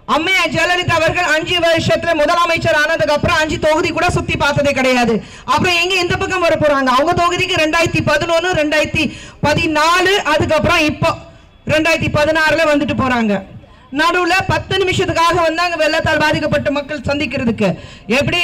அம்மையார் ஜெயலலிதா அவர்கள் அஞ்சு வருஷத்துல முதலமைச்சர் ஆனதுக்கு அப்புறம் அஞ்சு தொகுதி கூட சுத்தி பார்த்ததே கிடையாது அப்புறம் எங்க இந்த பக்கம் வர போறாங்க அவங்க தொகுதிக்கு ரெண்டாயிரத்தி பதினொன்னு ரெண்டாயிரத்தி பதினாலு அதுக்கப்புறம் இப்போ ரெண்டாயிரத்தி பதினாறுல வந்துட்டு போறாங்க நடுவுல பத்து நிமிஷத்துக்காக வந்தாங்க வெள்ளத்தால் பாதிக்கப்பட்ட மக்கள் சந்திக்கிறதுக்கு எப்படி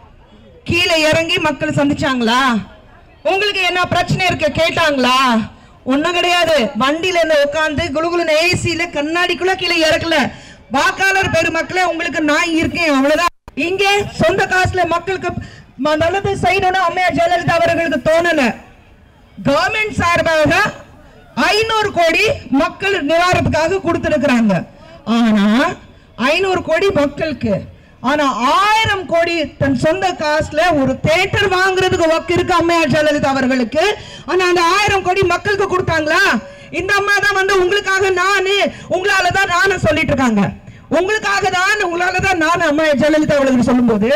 கீழே இறங்கி மக்கள் சந்திச்சாங்களா உங்களுக்கு என்ன பிரச்சனை இருக்கு கேட்டாங்களா ஒண்ணும் கிடையாது வண்டியில இருந்து உட்காந்து குளுகுலுன்னு ஏசியில கண்ணாடிக்குள்ள கீழே இறக்கல வாக்காளர் பெருமக்களே உங்களுக்கு நான் இருக்கேன் அவ்வளவுதான் இங்க சொந்த காசுல மக்களுக்கு ம- நல்லது செய்யணும்னு அம்மையார் ஜெயலலிதா அவர்களுக்கு தோணல கவர்மெண்ட் சார்பாக ஐநூறு கோடி மக்கள் நிவாரணத்துக்காக கொடுத்திருக்கிறாங்க ஆனா ஐநூறு கோடி மக்களுக்கு ஆனா ஆயிரம் கோடி தன் சொந்த காசுல ஒரு தேட்டர் வாங்குறதுக்கு ஒர்க் இருக்கு அம்மையார் ஜெயலலிதா அவர்களுக்கு ஆனா அந்த ஆயிரம் கோடி மக்களுக்கு கொடுத்தாங்களா இந்த அம்மா தான் வந்து உங்களுக்காக நானு உங்களால தான் நானும் சொல்லிட்டு இருக்காங்க உங்களுக்காக தான் உங்களால தான் நான் அம்மையார் ஜெயலலிதா அவர்களுக்கு சொல்லும்போது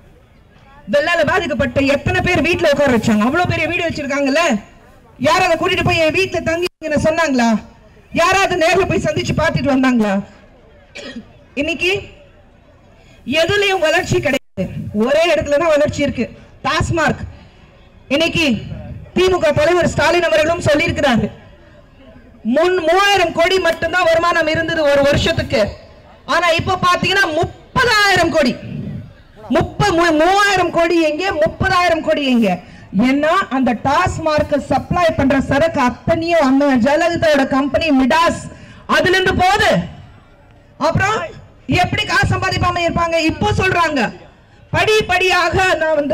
வெள்ளால பாதிக்கப்பட்ட எத்தனை பேர் வீட்ல உட்கார வச்சாங்க அவ்வளவு பெரிய வீடு வச்சிருக்காங்கல்ல யாராவது கூட்டிட்டு போய் என் வீட்டுல தங்கி சொன்னாங்களா யாராவது நேர்ல போய் சந்திச்சு பார்த்துட்டு வந்தாங்களா இன்னைக்கு எதுலயும் வளர்ச்சி கிடையாது ஒரே இடத்துல தான் வளர்ச்சி இருக்கு டாஸ்மார்க் இன்னைக்கு திமுக தலைவர் ஸ்டாலின் அவர்களும் சொல்லியிருக்கிறாரு முன் மூவாயிரம் கோடி மட்டும்தான் வருமானம் இருந்தது ஒரு வருஷத்துக்கு ஆனா இப்ப பாத்தீங்கன்னா முப்பதாயிரம் கோடி முப்ப மூ- மூவாயிரம் கோடி எங்க முப்பதாயிரம் கோடி எங்க ஏன்னா அந்த டாஸ்மார்க் சப்ளை பண்ற சரக்கு அத்தனையும் அம்மா ஜெயலலிதாவோட கம்பெனி மிடாஸ் அதுல இருந்து போகுது அப்புறம் எப்படி காசு சம்பாதிப்பாம இருப்பாங்க இப்போ சொல்றாங்க படிப்படியாக நான் வந்து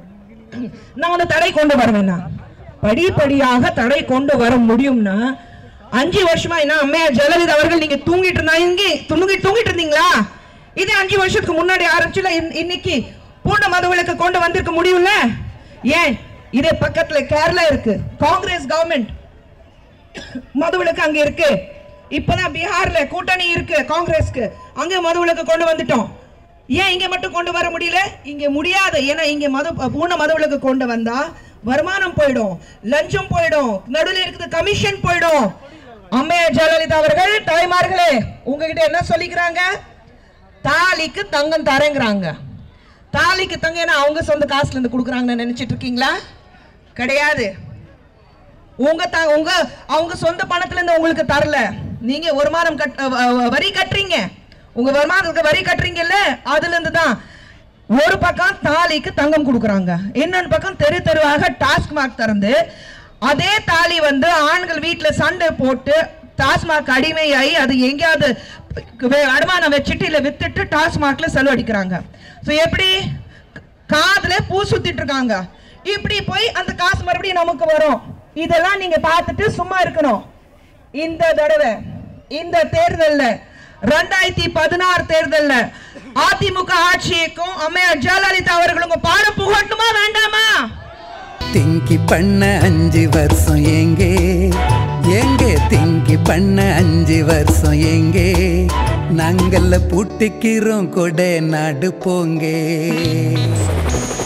நான் வந்து தடை கொண்டு வருவேன்னா படிப்படியாக தடை கொண்டு வர முடியும்னா அஞ்சு வருஷமா என்ன அம்மையார் ஜெயலலிதா அவர்கள் நீங்க தூங்கிட்டு இருந்தாங்க தூங்கி தூங்கிட்டு இருந்தீங்களா இதே அஞ்சு வருஷத்துக்கு முன்னாடி ஆரம்பிச்சுல இன்- இன்னைக்கு பூர்ண மதவிலக்கு கொண்டு வந்திருக்க முடியும்ல ஏன் இதே பக்கத்துல கேரளா இருக்கு காங்கிரஸ் கவர்மெண்ட் மதுவிலக்கு அங்க இருக்கு இப்பதான் பீகார்ல கூட்டணி இருக்கு காங்கிரஸ்க்கு அங்க மதுவிலக்கு கொண்டு வந்துட்டோம் ஏன் இங்க மட்டும் கொண்டு வர முடியல இங்க முடியாது ஏன்னா இங்க மது பூர்ண மதுவிலக்கு கொண்டு வந்தா வருமானம் போயிடும் லஞ்சம் போயிடும் நடுவில் இருக்குது கமிஷன் போயிடும் அம்மையார் ஜெயலலிதா அவர்கள் தாய்மார்களே உங்ககிட்ட என்ன சொல்லிக்கிறாங்க தாலிக்கு தங்கம் தரேங்கிறாங்க தாலிக்கு தங்கம் ஏன்னா அவங்க சொந்த காசுல இருந்து கொடுக்குறாங்கன்னு நினைச்சிட்டு இருக்கீங்களா கிடையாது உங்க த உங்க அவங்க சொந்த பணத்துல இருந்து உங்களுக்கு தரல நீங்க வருமானம் கட் அ, அ, வரி கட்டுறீங்க உங்க வருமானத்துக்கு வரி கட்டுறீங்கல்ல அதுல இருந்து தான் ஒரு பக்கம் தாலிக்கு தங்கம் கொடுக்குறாங்க இன்னொரு பக்கம் தெரு தெருவாக டாஸ்மாக் திறந்து அதே தாலி வந்து ஆண்கள் வீட்டுல சண்டை போட்டு டாஸ்மாக் அடிமையாகி அது எங்கேயாவது வே- அடமானம் வச்சுட்டு இல்ல வித்துட்டு டாஸ்மாக்ல செலவழிக்கிறாங்க ஸோ எப்படி காதுல பூ சுத்திட்டு இருக்காங்க இப்படி போய் அந்த காசு மறுபடியும் நமக்கு வரும் இதெல்லாம் நீங்க பார்த்துட்டு சும்மா இருக்கணும் இந்த தடவை இந்த தேர்தல்ல ரெண்டாயிரத்தி பதினாறு தேர்தல்ல அதிமுக ஆட்சிக்கும் அம்மையார் ஜெயலலிதா அவர்களும் பாடம் புகட்டுமா வேண்டாமா திங்கி பண்ண அஞ்சு வருஷம் எங்கே எங்கே திங்கி பண்ண அஞ்சு வருஷம் எங்கே நாங்கள்ல பூட்டிக்கிறோம் கொடை நாடு போங்கே